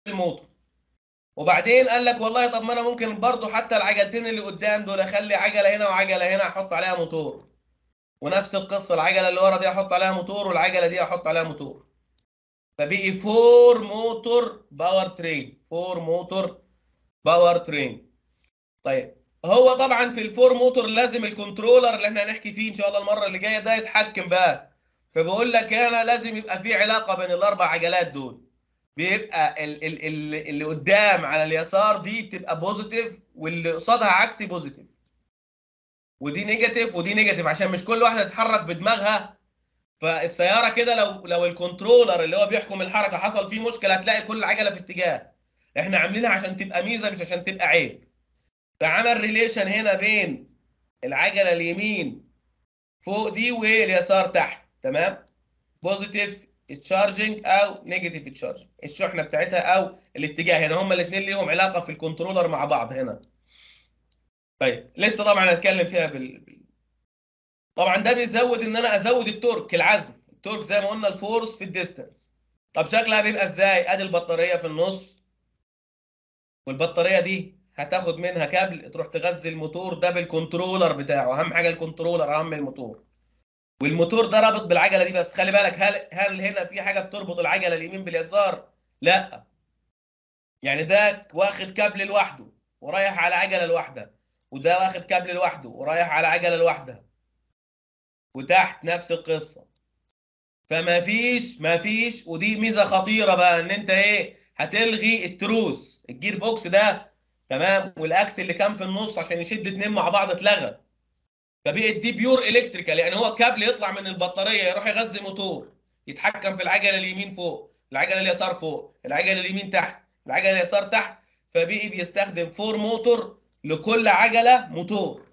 الموتور وبعدين قال لك والله طب ما انا ممكن برضو حتى العجلتين اللي قدام دول اخلي عجله هنا وعجله هنا احط عليها موتور ونفس القصه العجله اللي ورا دي احط عليها موتور والعجله دي احط عليها موتور فبقي فور موتور باور ترين فور موتور باور ترين طيب هو طبعا في الفور موتور لازم الكنترولر اللي احنا هنحكي فيه ان شاء الله المره اللي جايه ده يتحكم بقى فبقول لك هنا لازم يبقى في علاقه بين الاربع عجلات دول بيبقى ال ال ال اللي قدام على اليسار دي بتبقى بوزيتيف واللي قصادها عكسي بوزيتيف ودي نيجاتيف ودي نيجاتيف عشان مش كل واحده تتحرك بدماغها فالسياره كده لو لو الكنترولر اللي هو بيحكم الحركه حصل فيه مشكله هتلاقي كل عجله في اتجاه احنا عاملينها عشان تبقى ميزه مش عشان تبقى عيب فعمل ريليشن هنا بين العجله اليمين فوق دي واليسار تحت تمام بوزيتيف تشارجنج او نيجاتيف تشارجنج الشحنه بتاعتها او الاتجاه هنا هما الاثنين ليهم علاقه في الكنترولر مع بعض هنا طيب لسه طبعا هنتكلم فيها بال طبعا ده بيزود ان انا ازود التورك العزم التورك زي ما قلنا الفورس في الديستانس طب شكلها بيبقى ازاي ادي البطاريه في النص والبطاريه دي هتاخد منها كابل تروح تغذي الموتور ده بالكنترولر بتاعه اهم حاجه الكنترولر اهم من الموتور والموتور ده رابط بالعجله دي بس خلي بالك هل هل هنا في حاجه بتربط العجله اليمين باليسار لا يعني ده واخد كابل لوحده ورايح على عجله لوحدها وده واخد كابل لوحده ورايح على عجله لوحدها وتحت نفس القصه فما فيش ما فيش ودي ميزه خطيره بقى ان انت ايه هتلغي التروس الجير بوكس ده تمام والاكس اللي كان في النص عشان يشد اتنين مع بعض اتلغى فبقت دي بيور الكتريكال يعني هو كابل يطلع من البطاريه يروح يغذي موتور يتحكم في العجله اليمين فوق العجله اليسار فوق العجله اليمين تحت العجله اليسار تحت فبقي بيستخدم فور موتور لكل عجله موتور